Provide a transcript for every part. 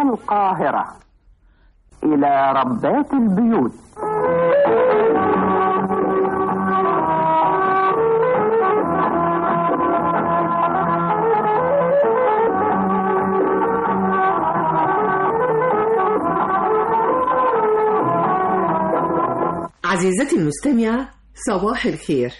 القاهرة إلى ربات البيوت عزيزتي المستمعة صباح الخير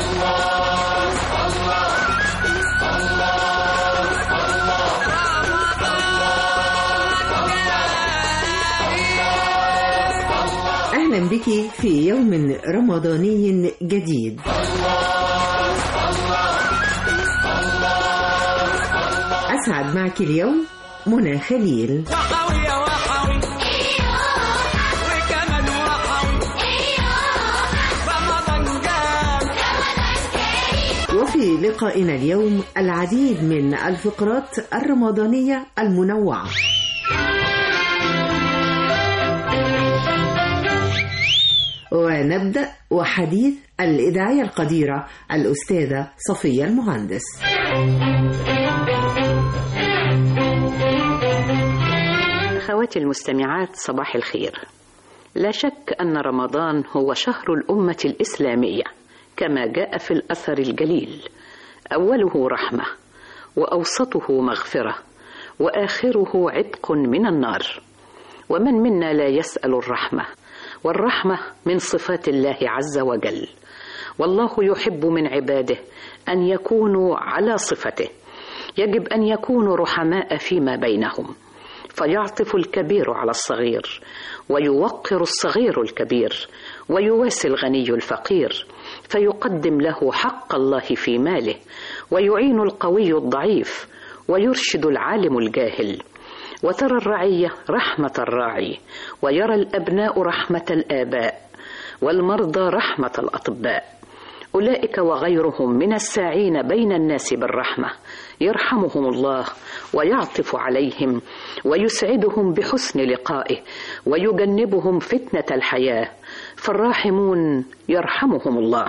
أهلا بك في يوم رمضاني جديد أسعد معك اليوم منى خليل وحوي يا وحوي وكمان وحوي رمضان جاب وفي لقائنا اليوم العديد من الفقرات الرمضانية المنوعة ونبدأ وحديث الإذاعية القديرة الأستاذة صفية المهندس أخواتي المستمعات صباح الخير لا شك أن رمضان هو شهر الأمة الإسلامية كما جاء في الأثر الجليل أوله رحمة وأوسطه مغفرة وآخره عتق من النار ومن منا لا يسأل الرحمة والرحمة من صفات الله عز وجل والله يحب من عباده أن يكونوا على صفته يجب أن يكونوا رحماء فيما بينهم فيعطف الكبير على الصغير ويوقر الصغير الكبير ويواسي الغني الفقير فيقدم له حق الله في ماله ويعين القوي الضعيف ويرشد العالم الجاهل وترى الرعيه رحمه الراعي ويرى الابناء رحمه الاباء والمرضى رحمه الاطباء أولئك وغيرهم من الساعين بين الناس بالرحمة يرحمهم الله ويعطف عليهم ويسعدهم بحسن لقائه ويجنبهم فتنة الحياة فالراحمون يرحمهم الله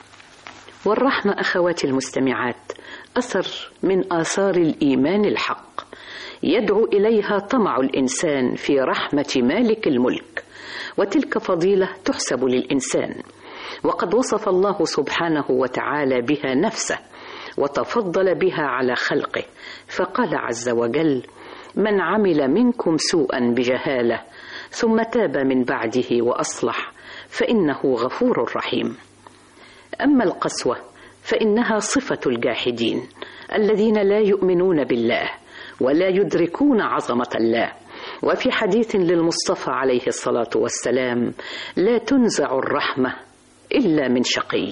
والرحمة أخواتي المستمعات أثر من آثار الإيمان الحق يدعو إليها طمع الإنسان في رحمة مالك الملك وتلك فضيلة تحسب للإنسان وقد وصف الله سبحانه وتعالى بها نفسه وتفضل بها على خلقه فقال عز وجل من عمل منكم سوءا بجهاله ثم تاب من بعده واصلح فانه غفور رحيم اما القسوه فانها صفه الجاحدين الذين لا يؤمنون بالله ولا يدركون عظمه الله وفي حديث للمصطفى عليه الصلاه والسلام لا تنزع الرحمه الا من شقي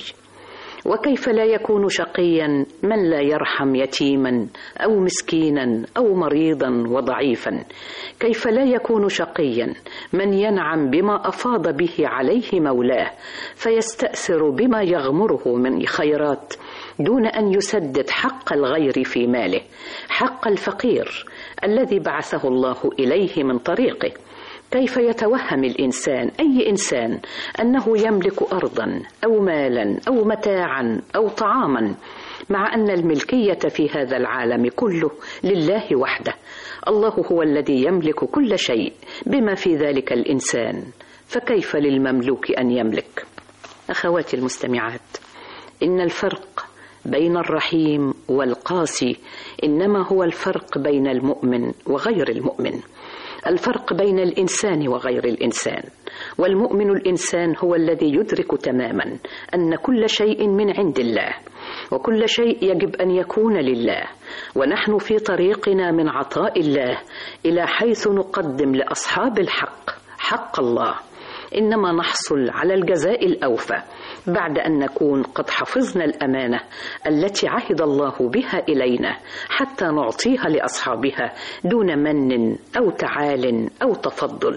وكيف لا يكون شقيا من لا يرحم يتيما او مسكينا او مريضا وضعيفا كيف لا يكون شقيا من ينعم بما افاض به عليه مولاه فيستاثر بما يغمره من خيرات دون ان يسدد حق الغير في ماله حق الفقير الذي بعثه الله اليه من طريقه كيف يتوهم الانسان اي انسان انه يملك ارضا او مالا او متاعا او طعاما مع ان الملكيه في هذا العالم كله لله وحده الله هو الذي يملك كل شيء بما في ذلك الانسان فكيف للمملوك ان يملك اخواتي المستمعات ان الفرق بين الرحيم والقاسي انما هو الفرق بين المؤمن وغير المؤمن الفرق بين الانسان وغير الانسان والمؤمن الانسان هو الذي يدرك تماما ان كل شيء من عند الله وكل شيء يجب ان يكون لله ونحن في طريقنا من عطاء الله الى حيث نقدم لاصحاب الحق حق الله انما نحصل على الجزاء الاوفى بعد ان نكون قد حفظنا الامانه التي عهد الله بها الينا حتى نعطيها لاصحابها دون من او تعال او تفضل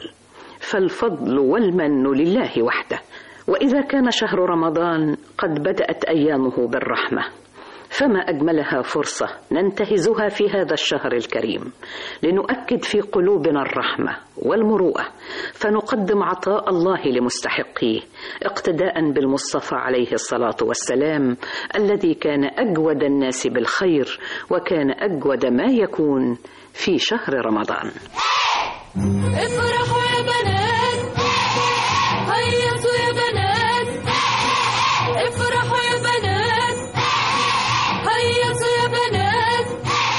فالفضل والمن لله وحده واذا كان شهر رمضان قد بدات ايامه بالرحمه فما اجملها فرصه ننتهزها في هذا الشهر الكريم لنؤكد في قلوبنا الرحمه والمروءه فنقدم عطاء الله لمستحقيه اقتداء بالمصطفى عليه الصلاه والسلام الذي كان اجود الناس بالخير وكان اجود ما يكون في شهر رمضان افرحوا يا بنات هيصوا يا بنات افرحوا يا بنات هيصوا يا بنات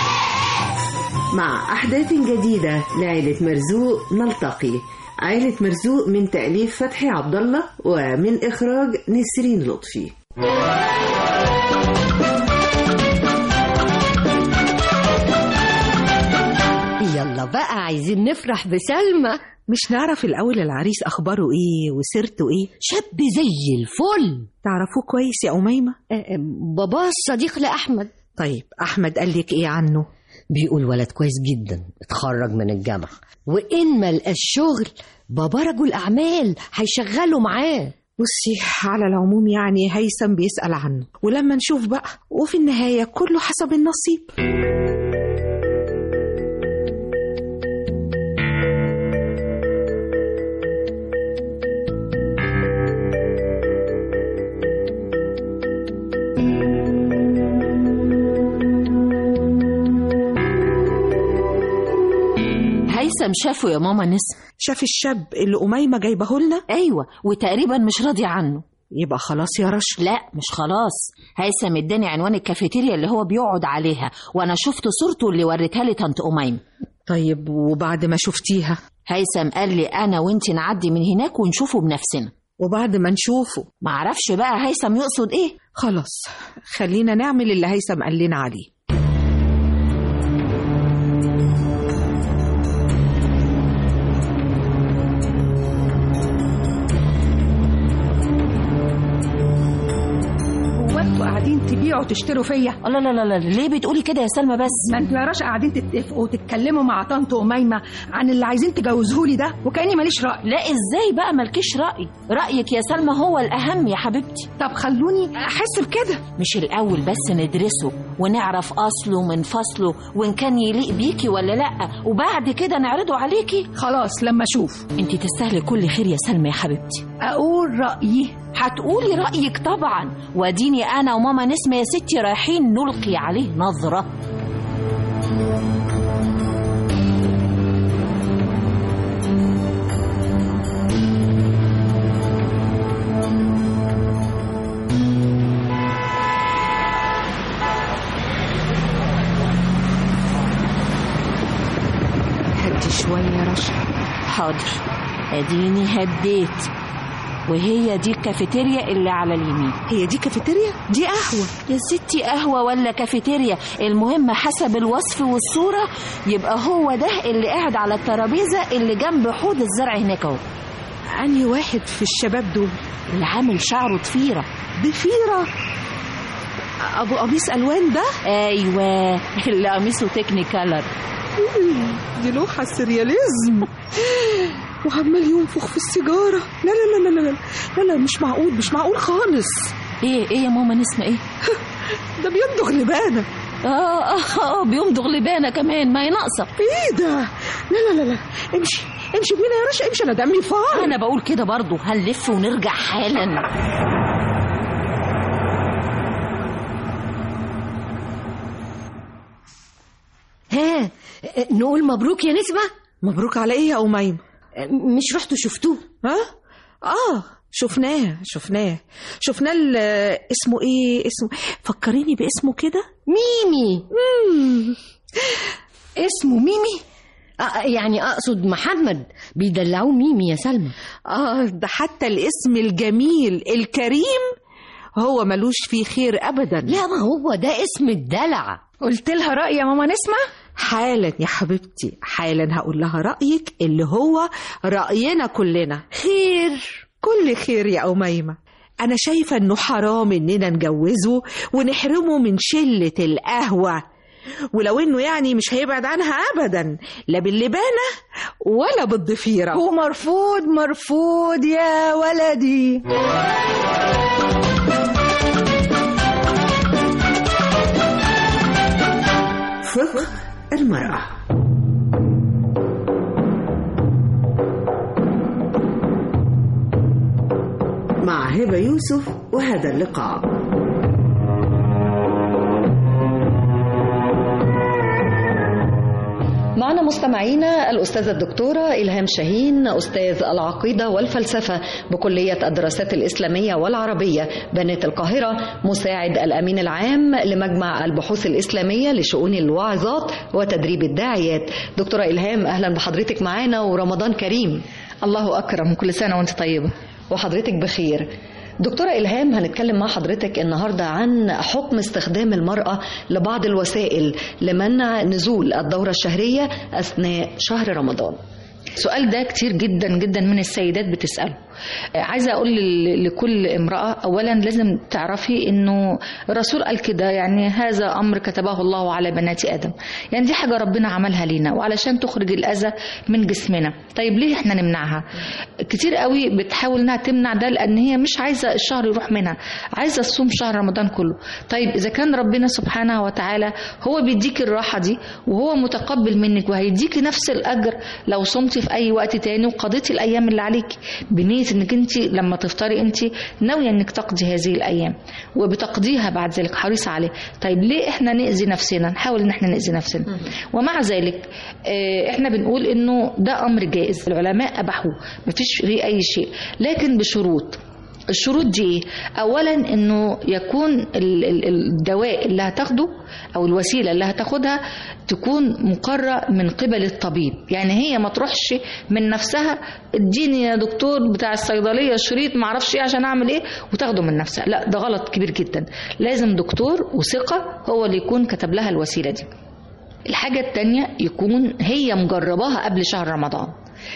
مع أحداث جديدة لعائلة مرزوق نلتقي عائلة مرزوق من تأليف فتحي عبد الله ومن إخراج نسرين لطفي يلا بقى عايزين نفرح بسلمى مش نعرف الأول العريس أخباره إيه وسيرته إيه شاب زي الفل تعرفوه كويس يا أميمة آه، آه، باباه الصديق لأحمد طيب أحمد قال لك إيه عنه بيقول ولد كويس جدا اتخرج من الجامعة وإن ما لقاش شغل بابا رجل أعمال هيشغله معاه بصي على العموم يعني هيثم بيسأل عنه ولما نشوف بقى وفي النهاية كله حسب النصيب هيثم شافه يا ماما نسمة شاف الشاب اللي أميمة جايبه لنا ايوه وتقريبا مش راضي عنه يبقى خلاص يا رشا لا مش خلاص هيثم اداني عنوان الكافيتيريا اللي هو بيقعد عليها وانا شفت صورته اللي وريتها لي طنط اميم طيب وبعد ما شفتيها هيثم قال لي انا وانت نعدي من هناك ونشوفه بنفسنا وبعد ما نشوفه معرفش بقى هيثم يقصد ايه خلاص خلينا نعمل اللي هيثم قال لنا عليه هو انتوا قاعدين تبيعوا وتشتروا فيا لا لا لا لا ليه بتقولي كده يا سلمى بس ما انتوا يا رشا قاعدين تتفقوا وتتكلموا مع طنط أميمة عن اللي عايزين تجوزهولي ده وكأني ماليش رأي لا ازاي بقى مالكيش رأي رأيك يا سلمى هو الأهم يا حبيبتي طب خلوني أحس بكده مش الأول بس ندرسه ونعرف أصله من فصله وإن كان يليق بيكي ولا لأ وبعد كده نعرضه عليكي خلاص لما أشوف انت تستاهلي كل خير يا سلمى يا حبيبتي أقول رأيي هتقولي رأيك طبعا واديني أنا وماما نسمة يا ستي رايحين نلقي عليه نظرة هدي شوية يا رشا حاضر اديني هديت وهي دي الكافيتيريا اللي على اليمين هي دي كافيتيريا دي قهوة يا ستي قهوة ولا كافيتيريا المهم حسب الوصف والصورة يبقى هو ده اللي قاعد على الترابيزة اللي جنب حوض الزرع هناك اهو أنهي واحد في الشباب دول اللي عامل شعره ضفيرة ضفيرة أبو قميص ألوان ده ايوه اللي قميصه تكنيكالر دي لوحة سرياليزم وعمال ينفخ في السيجارة لا لا لا لا لا لا لا مش معقول مش معقول خالص ايه ايه يا ماما نسمة ايه ده بيمضغ لبانة اه اه اه بيمضغ لبانة كمان ما هي ناقصة ايه ده لا لا لا لا امشي امشي بينا يا رشا امشي انا دمي فار انا بقول كده برضو هنلف ونرجع حالا ها نقول مبروك يا نسمة مبروك على ايه يا أميمة مش رحتوا شفتوه ها اه شفناه شفناه شفناه ال- اسمه ايه اسمه فكريني باسمه كده ميمي مم. اسمه ميمي آه يعني أقصد محمد بيدلعوه ميمي يا سلمى اه ده حتى الاسم الجميل الكريم هو ملوش فيه خير ابدا لا ما هو ده اسم الدلع قلت لها رأي يا ماما نسمة حالا يا حبيبتي حالا هقول لها رأيك اللي هو رأينا كلنا خير كل خير يا أميمة أنا شايفة إنه حرام إننا نجوزه ونحرمه من شلة القهوة ولو إنه يعني مش هيبعد عنها أبدا لا باللبانة ولا بالضفيرة ومرفوض مرفوض يا ولدي فقه المرأة مع هبة يوسف وهذا اللقاء معنا مستمعينا الأستاذة الدكتورة إلهام شاهين أستاذ العقيدة والفلسفة بكلية الدراسات الإسلامية والعربية بناة القاهرة مساعد الأمين العام لمجمع البحوث الإسلامية لشؤون الواعظات وتدريب الداعيات دكتورة إلهام أهلا بحضرتك معانا ورمضان كريم الله أكرم كل سنة وأنت طيبة وحضرتك بخير دكتورة إلهام هنتكلم مع حضرتك النهاردة عن حكم استخدام المرأة لبعض الوسائل لمنع نزول الدورة الشهرية أثناء شهر رمضان السؤال ده كتير جدا جدا من السيدات بتسأله آه، عايزة أقول لل- لكل امرأة أولا لازم تعرفي إنه الرسول قال كده يعني هذا أمر كتبه الله على بنات آدم يعني دي حاجة ربنا عملها لينا وعلشان تخرج الأذى من جسمنا طيب ليه إحنا نمنعها كتير قوي بتحاول إنها تمنع ده لأن هي مش عايزة الشهر يروح منها عايزة تصوم شهر رمضان كله طيب إذا كان ربنا سبحانه وتعالى هو بيديك الراحة دي وهو متقبل منك وهيديكي نفس الأجر لو صمتي في أي وقت تاني وقضيتي الأيام اللي عليكي بنية إنك أنت لما تفطري أنت ناوية إنك تقضي هذه الأيام وبتقضيها بعد ذلك حريصة عليه طيب ليه إحنا نأذي نفسنا نحاول إن إحنا نأذي نفسنا ومع ذلك آه، إحنا بنقول إنه ده أمر جائز العلماء أباحوه مفيش فيه أي شيء لكن بشروط الشروط دي ايه؟ اولا انه يكون ال- ال- الدواء اللي هتاخده او الوسيله اللي هتاخدها تكون مقرة من قبل الطبيب يعني هي ما تروحش من نفسها اديني يا دكتور بتاع الصيدليه شريط ما اعرفش ايه عشان اعمل ايه وتاخده من نفسها لا ده غلط كبير جدا لازم دكتور وثقه هو اللي يكون كتب لها الوسيله دي الحاجه التانية يكون هي مجرباها قبل شهر رمضان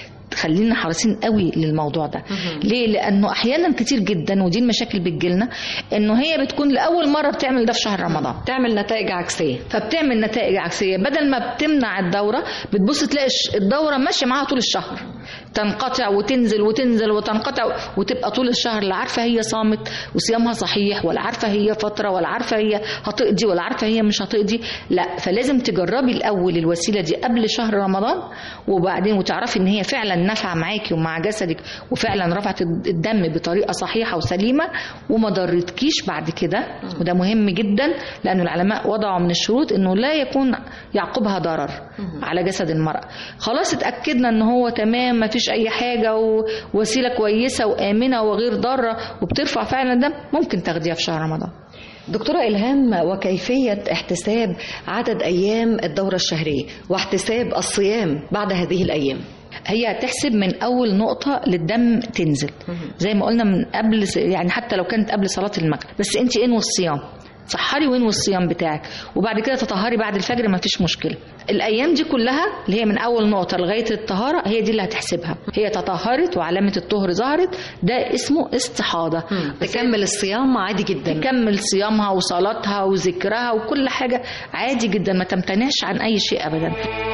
خلينا حريصين قوي للموضوع ده ليه لانه احيانا كتير جدا ودي المشاكل بتجيلنا انه هي بتكون لاول مره بتعمل ده في شهر رمضان تعمل نتائج عكسية فبتعمل نتائج عكسيه بدل ما بتمنع الدوره بتبص تلاقي الش- الدوره ماشيه معاها طول الشهر تنقطع وتنزل وتنزل وتنقطع وتبقى طول الشهر لا عارفه هي صامت وصيامها صحيح ولا عارفه هي فتره ولا عارفه هي هتقضي ولا عارفه هي مش هتقضي لا فلازم تجربي الاول الوسيله دي قبل شهر رمضان وبعدين وتعرفي ان هي فعلا نافعه معاكي ومع جسدك وفعلا رفعت الدم بطريقه صحيحه وسليمه وما ضرتكيش بعد كده وده مهم جدا لأن العلماء وضعوا من الشروط انه لا يكون يعقبها ضرر على جسد المرأة خلاص اتأكدنا ان هو تمام ما فيش اي حاجة ووسيلة كويسة وآمنة وغير ضارة وبترفع فعلا الدم ممكن تاخديها في شهر رمضان دكتورة إلهام وكيفية احتساب عدد أيام الدورة الشهرية واحتساب الصيام بعد هذه الأيام هي تحسب من اول نقطه للدم تنزل زي ما قلنا من قبل يعني حتى لو كانت قبل صلاه المغرب بس انت انوي الصيام سحري وانوي الصيام بتاعك وبعد كده تطهري بعد الفجر ما فيش مشكله الايام دي كلها اللي هي من اول نقطه لغايه الطهاره هي دي اللي هتحسبها هي تطهرت وعلامه الطهر ظهرت ده اسمه استحاضه تكمل الصيام عادي جدا تكمل صيامها وصلاتها وذكرها وكل حاجه عادي جدا ما تمتنعش عن اي شيء ابدا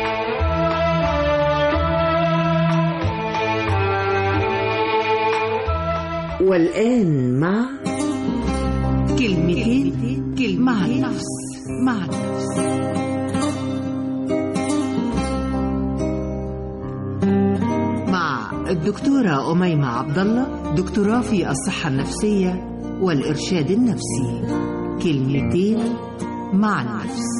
والآن مع كلمتين كلمة مع النفس مع النفس مع الدكتورة أميمة عبد الله دكتوراه في الصحة النفسية والإرشاد النفسي كلمتين مع النفس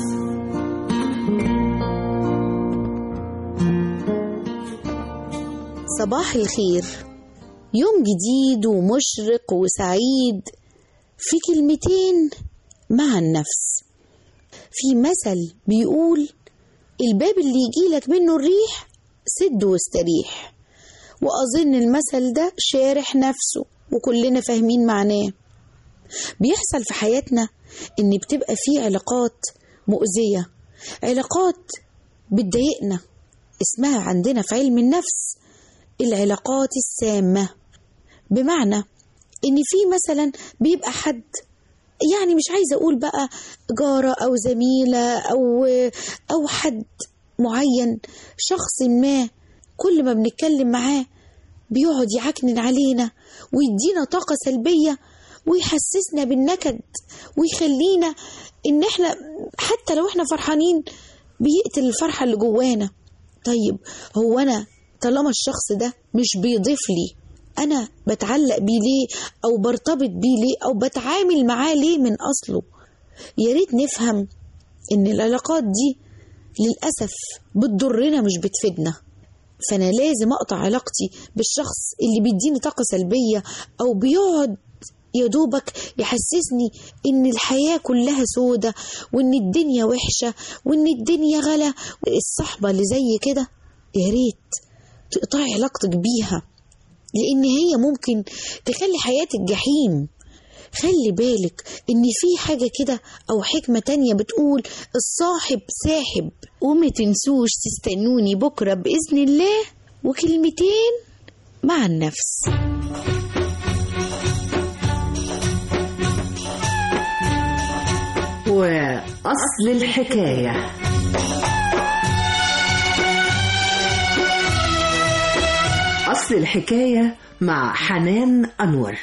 صباح الخير يوم جديد ومشرق وسعيد في كلمتين مع النفس في مثل بيقول الباب اللي يجيلك منه الريح سد واستريح وأظن المثل ده شارح نفسه وكلنا فاهمين معناه بيحصل في حياتنا إن بتبقى في علاقات مؤذية علاقات بتضايقنا اسمها عندنا في علم النفس العلاقات السامة بمعنى إن في مثلا بيبقى حد يعني مش عايزة أقول بقى جارة أو زميلة أو أو حد معين شخص ما كل ما بنتكلم معاه بيقعد يعكنن علينا ويدينا طاقة سلبية ويحسسنا بالنكد ويخلينا إن إحنا حتى لو إحنا فرحانين بيقتل الفرحة اللي جوانا طيب هو أنا طالما الشخص ده مش بيضيف لي أنا بتعلق بيه ليه أو برتبط بيه ليه أو بتعامل معاه ليه من أصله يا ريت نفهم إن العلاقات دي للأسف بتضرنا مش بتفيدنا فأنا لازم أقطع علاقتي بالشخص اللي بيديني طاقة سلبية أو بيقعد يا دوبك يحسسني إن الحياة كلها سودة وإن الدنيا وحشة وإن الدنيا غلا الصحبة اللي زي كده يا ريت تقطعي علاقتك بيها لأن هي ممكن تخلي حياتك جحيم خلي بالك ان في حاجة كده او حكمة تانية بتقول الصاحب ساحب وما تنسوش تستنوني بكرة بإذن الله وكلمتين مع النفس وأصل الحكاية أصل الحكاية مع حنان أنور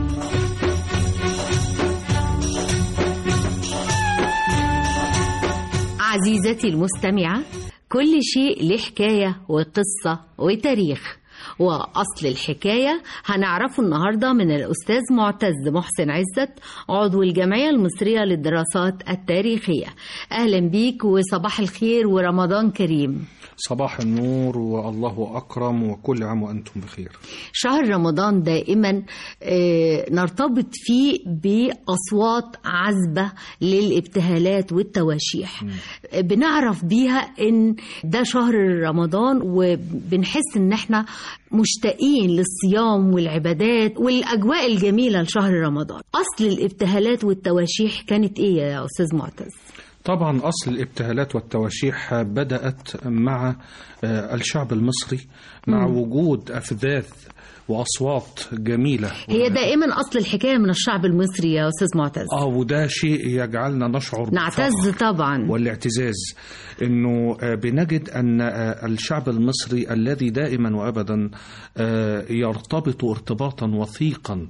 عزيزتي المستمعة كل شيء له حكاية وقصة وتاريخ وأصل الحكاية هنعرفه النهاردة من الأستاذ معتز محسن عزت عضو الجمعية المصرية للدراسات التاريخية أهلا بيك وصباح الخير ورمضان كريم صباح النور والله أكرم وكل عام وأنتم بخير شهر رمضان دائما آه، نرتبط فيه بأصوات عذبة للابتهالات والتواشيح آه، بنعرف بيها ان ده شهر رمضان وبنحس ان احنا مشتاقين للصيام والعبادات والأجواء الجميلة لشهر رمضان أصل الابتهالات والتواشيح كانت إيه يا أستاذ معتز؟ طبعا أصل الابتهالات والتواشيح بدأت مع آه، الشعب المصري مع مم. وجود أفذاذ وأصوات جميلة هي دائما أصل الحكاية من الشعب المصري يا أستاذ معتز آه وده شيء يجعلنا نشعر نعتز طبعا والاعتزاز انه آه، بنجد ان آه، الشعب المصري الذي دائما وابدا آه، يرتبط ارتباطا وثيقا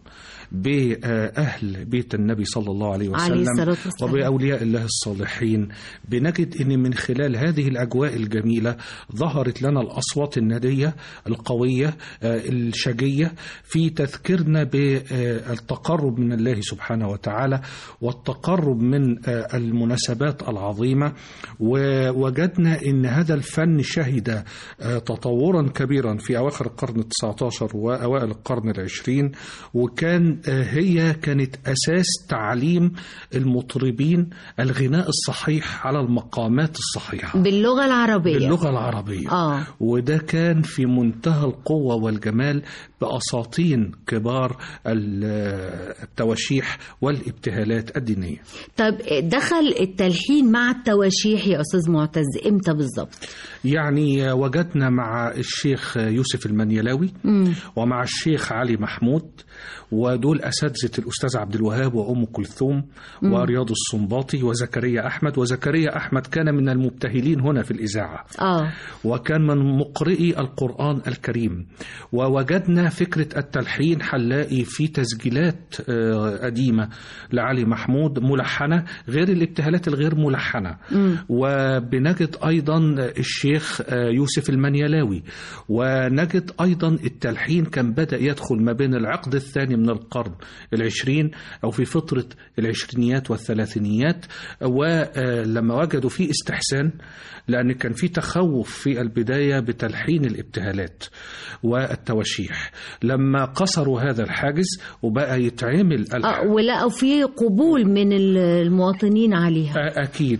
باهل بيت النبي صلى الله عليه عليه وسلم الصلاة والسلام. وباولياء الله الصالحين بنجد ان من خلال هذه الاجواء الجميله ظهرت لنا الاصوات النديه القويه آه، الشجيه في تذكيرنا بالتقرب من الله سبحانه وتعالى والتقرب من آه، المناسبات العظيمه ووجدنا ان هذا الفن شهد آه، تطورا كبيرا في اواخر القرن ال19 واوائل القرن العشرين وكان آه، هي كانت اساس تعليم المطربين الغناء الصحيح على المقامات الصحيحه باللغة العربية باللغه العربيه آه. وده كان في منتهى القوة والجمال بأساطين كبار ال- التواشيح والابتهالات الدينية طب دخل التلحين مع التواشيح يا أستاذ معتز إمتى بالظبط؟ يعني وجدنا مع الشيخ يوسف المنيلاوي مم. ومع الشيخ علي محمود ودول أساتذة الأستاذ عبد الوهاب وأم كلثوم مم. ورياض السنباطي وزكريا أحمد وزكريا أحمد كان من المبتهلين هنا في الإذاعة آه وكان من مقرئي القرآن الكريم ووجدنا فكرة التلحين هنلاقي في تسجيلات آه، قديمة لعلي محمود ملحنة غير الابتهالات الغير ملحنة مم. وبنجد أيضا الشيخ آه، يوسف المنيلاوي ونجد أيضا التلحين كان بدأ يدخل ما بين العقد الثاني من القرن العشرين أو في فترة العشرينيات والثلاثينيات ولما وجدوا فيه استحسان لأن كان في تخوف في البداية بتلحين الابتهالات والتواشيح لما قصروا هذا الحاجز وبقى يتعمل آه ولقوا في قبول من المواطنين عليها أكيد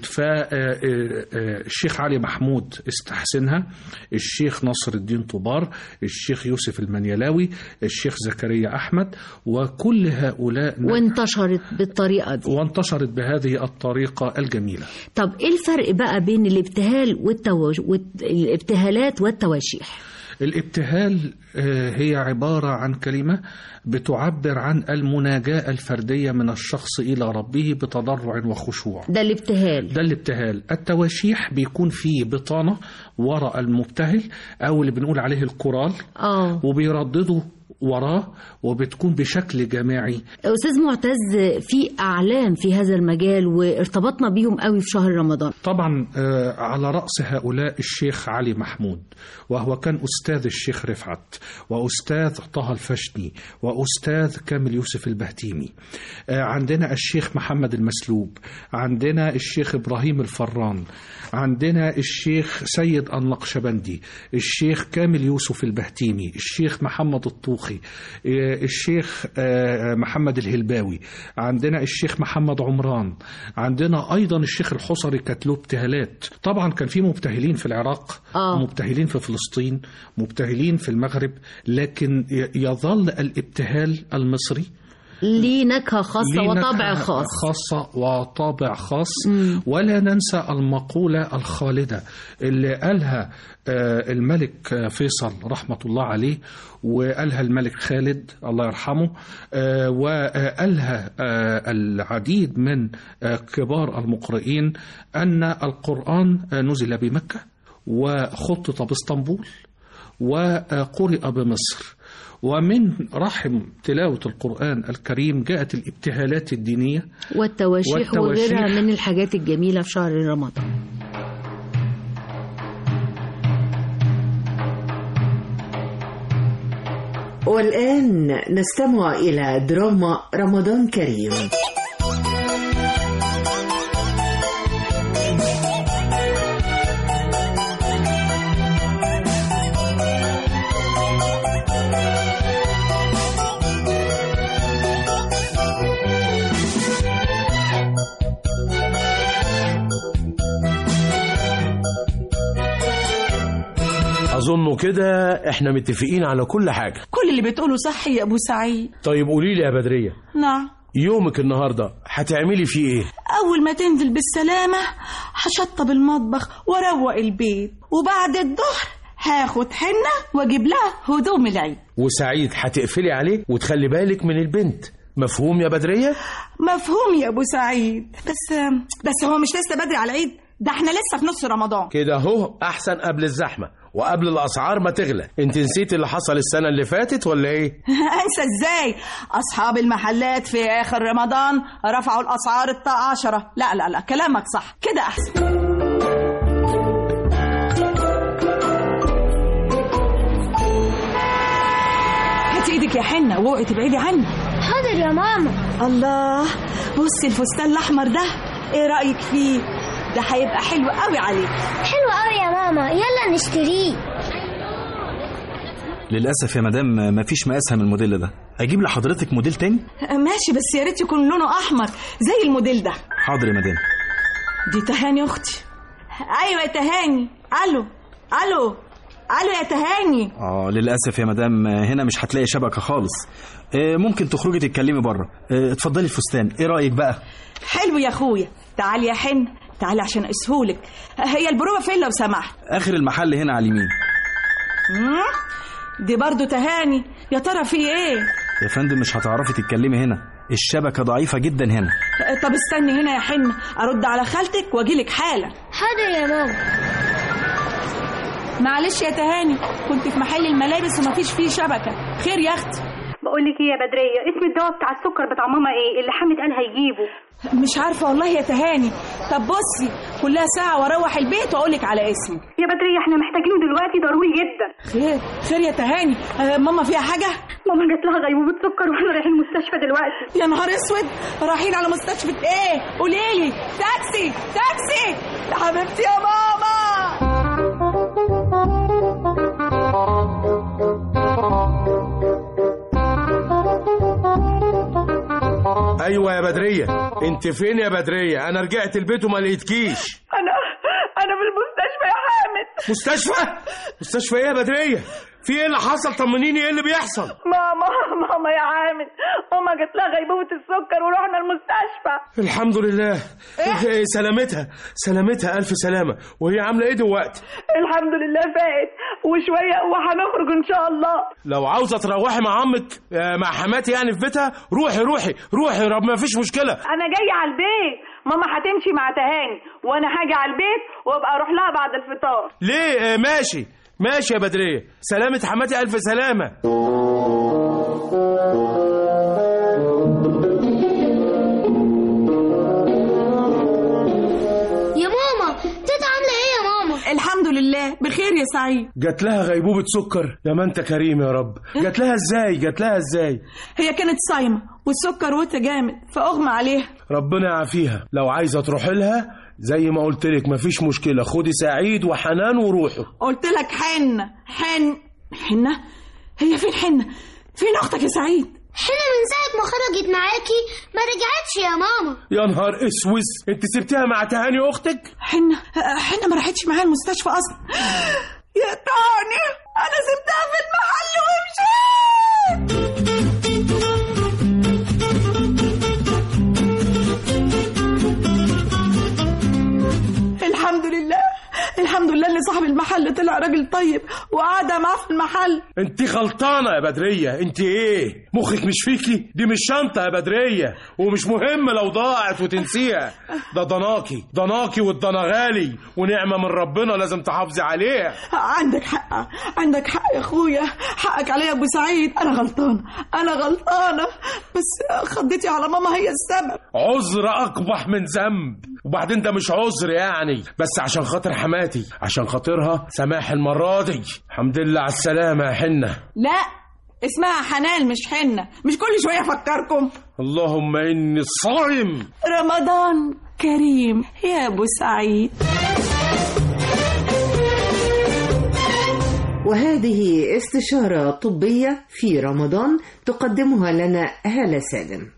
فالشيخ علي محمود استحسنها الشيخ نصر الدين طبار الشيخ يوسف المنيلاوي الشيخ زكريا أحمد وكل هؤلاء وانتشرت بالطريقة دي وانتشرت بهذه الطريقة الجميلة طب إيه الفرق بقى بين الابتهال والتوج... والابتهالات والتواشيح؟ الابتهال آه، هي عبارة عن كلمة بتعبر عن المناجاة الفردية من الشخص إلى ربه بتضرع وخشوع ده الابتهال ده الابتهال التواشيح بيكون فيه بطانة وراء المبتهل أو اللي بنقول عليه الكورال آه وبيرددوا وراه وبتكون بشكل جماعي أستاذ معتز في أعلام في هذا المجال وارتبطنا بيهم قوي في شهر رمضان طبعا آه، على رأس هؤلاء الشيخ علي محمود وهو كان أستاذ الشيخ رفعت وأستاذ طه الفشني وأستاذ كامل يوسف البهتيمي آه، عندنا الشيخ محمد المسلوب عندنا الشيخ إبراهيم الفران عندنا الشيخ سيد النقشبندي الشيخ كامل يوسف البهتيمي الشيخ محمد الطوخي آه، الشيخ آه، محمد الهلباوي عندنا الشيخ محمد عمران عندنا أيضا الشيخ الحصري كانت له ابتهالات طبعا كان في مبتهلين في العراق آه. مبتهلين في فلسطين مبتهلين في المغرب لكن ي- يظل الابتهال المصري ليه نكهة خاصة ليه وطبع نكهة خاص خاصة وطابع خاص ولا ننسى المقولة الخالدة اللي قالها آه، الملك آه، فيصل رحمة الله عليه وقالها الملك خالد الله يرحمه آه، وقالها آه، العديد من آه، كبار المقرئين أن القرآن آه، نزل بمكة وخطط باسطنبول وقرئ بمصر ومن رحم تلاوة القرآن الكريم جاءت الابتهالات الدينية والتواشيح, والتواشيح. وغيرها من الحاجات الجميلة في شهر رمضان والآن نستمع إلى دراما رمضان كريم أظن كده إحنا متفقين على كل حاجة كل اللي بتقوله صح يا ابو سعيد طيب قولي لي يا بدرية نعم يومك النهاردة هتعملي فيه إيه؟ اول ما تنزل بالسلامه هشطب المطبخ واروق البيت وبعد الظهر هاخد حنه واجيب لها هدوم العيد وسعيد هتقفلي عليه وتخلي بالك من البنت مفهوم يا بدرية؟ مفهوم يا ابو سعيد بس بس هو مش لسه بدري على العيد ده احنا لسه في نص رمضان كده اهو أحسن قبل الزحمة وقبل الأسعار ما تغلى أنت نسيت اللي حصل السنة اللي فاتت ولا إيه؟ انسى ازاي اصحاب المحلات في اخر رمضان رفعوا الاسعار الطاقة عشرة لا لا لا كلامك صح كده احسن هاتي ايدك يا حنة واوعي تبعدي عني حاضر يا ماما الله بصي الفستان الاحمر ده ايه رايك فيه ده هيبقى حلو قوي عليك حلو قوي يا ماما يلا نشتريه للأسف يا مدام مفيش مقاسها من الموديل ده أجيب لحضرتك موديل تاني؟ ماشي بس يا ريت يكون لونه احمر زي الموديل ده حاضر يا مدام دي تهاني اختي ايوه يا تهاني الو الو الو يا تهاني آه للأسف يا مدام هنا مش هتلاقي شبكة خالص آه، ممكن تخرجي تتكلمي بره آه، اتفضلي الفستان ايه رأيك بقى؟ حلو يا اخويا تعالي يا حن تعالي عشان اسهولك هي البروفه فين لو سمحت آخر المحل هنا على اليمين مم؟ دي برضو تهاني يا ترى في ايه يا فندم مش هتعرفي تتكلمي هنا الشبكة ضعيفة جدا هنا طب استني هنا يا حن ارد على خالتك واجيلك حالا حاضر يا ماما معلش يا تهاني كنت في محل الملابس ومفيش فيه شبكه خير يا اختي بقول لك ايه يا بدريه اسم الدواء بتاع السكر بتاع ماما ايه اللي حامد قال هيجيبه مش عارفه والله يا تهاني طب بصي كلها ساعه واروح البيت واقول لك على اسمه يا بدريه احنا محتاجينه دلوقتي ضروري جدا خير خير يا تهاني آه، ماما فيها حاجه ماما جات لها غيبوبه سكر واحنا رايحين المستشفى دلوقتي يا نهار اسود رايحين على مستشفى ايه قولي لي تاكسي تاكسي يا حبيبتي يا ماما أيوة يا بدرية أنت فين يا بدرية؟ أنا رجعت البيت وما لقيتكيش انا انا في المستشفى يا حامد مستشفى؟ مستشفى إيه يا بدرية؟ في إيه اللي حصل؟ طمنيني إيه اللي بيحصل؟ ماما ماما يا حامد ماما جات لها غيبوبه السكر ورحنا المستشفى الحمد لله إيه سلامتها سلامتها ألف سلامة وهي عاملة إيه دلوقتي؟ الحمد لله فائت وشويه وهنخرج ان شاء الله لو عاوزة تروحي مع عمك آه، مع حماتي يعني في بيتها روحي روحي روحي رب ما فيش مشكلة انا جايه على البيت ماما هتمشي مع تهاني وانا هاجي على البيت وابقى اروح لها بعد الفطار ليه آه، ماشي ماشي يا بدرية سلامة حماتي ألف سلامة يا ماما بخير يا سعيد جات لها غيبوبة سكر يا ما انت كريم يا رب جات لها ازاي جات لها ازاي هي كانت صايمة والسكر وطى جامد فأغمى عليها ربنا يعافيها لو عايزة تروح لها زي ما قلت لك مفيش مشكلة خدي سعيد وحنان وروحوا قلت لك حنة حن حنة هي فين حنة فين أختك يا سعيد حنة من ساعة ما خرجت معاكي ما رجعتش يا ماما يا نهار اسوس انت سبتها مع تهاني اختك حنة حنة ما راحتش معايا المستشفى أصلا يا تاني أنا سبتها في المحل ومشيت الحمد لله الحمد لله اللي صاحب المحل طلع راجل طيب وقعد معاه في المحل انت غلطانة يا بدرية انت ايه مخك مش فيكي دي مش شنطة يا بدرية ومش مهم لو ضاعت وتنسيها ده ضناكي ضناكي والضنا غالي ونعمة من ربنا لازم تحافظي عليها عندك حق عندك حق يا اخويا حقك عليا يا ابو سعيد انا غلطانه انا غلطانه بس خضتي على ماما هي السبب عذر اقبح من ذنب وبعدين ده مش عذر يعني بس عشان خاطر حماتي عشان خاطرها سماح المرة دي الحمد لله على السلامة يا حنة لا اسمها حنان مش حنه مش كل شويه افكركم اللهم اني صائم رمضان كريم يا ابو سعيد وهذه استشارة طبية في رمضان تقدمها لنا هالة سالم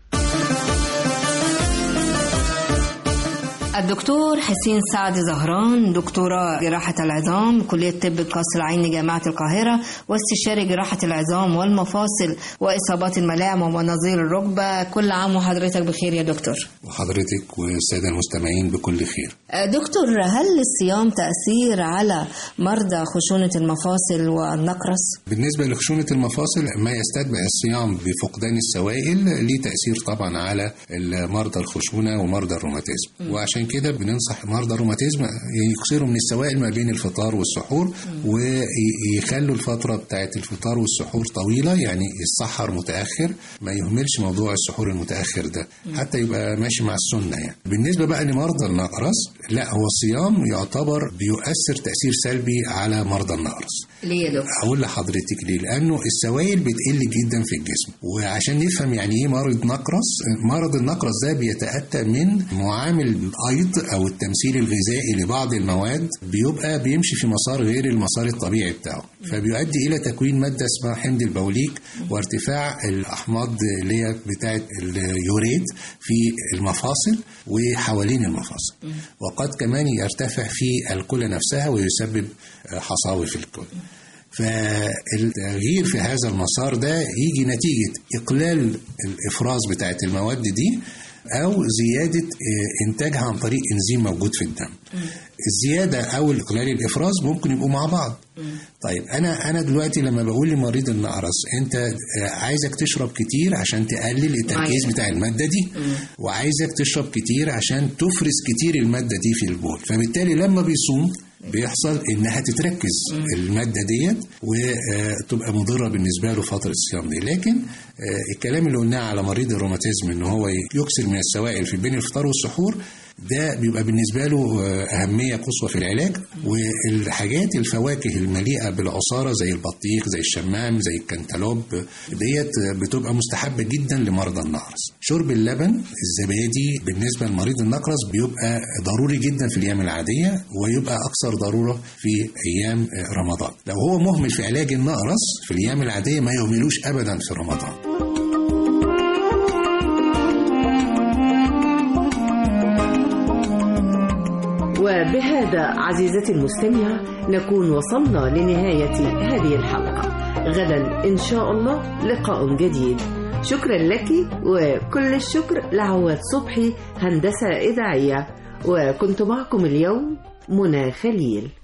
الدكتور حسين سعد زهران دكتوراه جراحة العظام كلية طب القصر العيني جامعة القاهرة واستشاري جراحة العظام والمفاصل وإصابات الملاعب ومناظير الركبة كل عام وحضرتك بخير يا دكتور وحضرتك والسادة المستمعين بكل خير دكتور هل للصيام تأثير على مرضى خشونة المفاصل والنقرس؟ بالنسبة لخشونة المفاصل ما يستتبع الصيام بفقدان السوائل ليه تأثير طبعا على مرضى الخشونة ومرضى الروماتيزم وعشان كده بننصح مرضى الروماتيزم يكسروا من السوائل ما بين الفطار والسحور ويخلوا الفترة بتاعت الفطار والسحور طويلة يعني يتسحر متأخر ما يهملش موضوع السحور المتأخر ده حتى يبقى ماشي مع السنة يعني بالنسبة بقى لمرضى النقرس لا هو الصيام يعتبر بيؤثر تأثير سلبي على مرضى النقرس ليه يا دكتور؟ أقول لحضرتك ليه؟ لأنه السوائل بتقل جدا في الجسم وعشان نفهم يعني إيه مرض نقرس مرض النقرس ده بيتأتى من معامل الأيض أو التمثيل الغذائي لبعض المواد بيبقى بيمشي في مسار غير المسار الطبيعي بتاعه فبيؤدي إلى تكوين مادة اسمها حمض البوليك وارتفاع الأحماض اللي هي بتاعت اليوريت في المفاصل وحوالين المفاصل وقد كمان يرتفع في الكلى نفسها ويسبب حصاوي في الكلى فالتغيير في هذا المسار ده يجي نتيجة إقلال الإفراز بتاعت المواد دي أو زيادة إنتاجها عن طريق إنزيم موجود في الدم الزيادة أو إقلال الإفراز ممكن يبقوا مع بعض طيب أنا أنا دلوقتي لما بقول لمريض النقرس أنت عايزك تشرب كتير عشان تقلل التركيز بتاع المادة دي وعايزك تشرب كتير عشان تفرز كتير المادة دي في البول فبالتالي لما بيصوم بيحصل انها تتركز الماده ديت وتبقى مضره بالنسبه له فتره الصيام دي لكن الكلام اللي قلناه على مريض الروماتيزم ان هو يكسر من السوائل في بين الفطار والسحور ده بيبقى بالنسبة له أهمية قصوى في العلاج والحاجات الفواكه المليئة بالعصارة زي البطيخ زي الشمام زي الكنتالوب ديت بتبقى مستحبة جدا لمرضى النقرس شرب اللبن الزبادي بالنسبة لمريض النقرس بيبقى ضروري جدا في الأيام العادية ويبقى أكثر ضرورة في أيام رمضان لو هو مهمل في علاج النقرس في الأيام العادية ما يهملوش أبدا في رمضان وبهذا عزيزتي المستمعة نكون وصلنا لنهاية هذه الحلقة غدا إن شاء الله لقاء جديد شكرا لك وكل الشكر لعواد صبحي هندسة إذاعية وكنت معكم اليوم منى خليل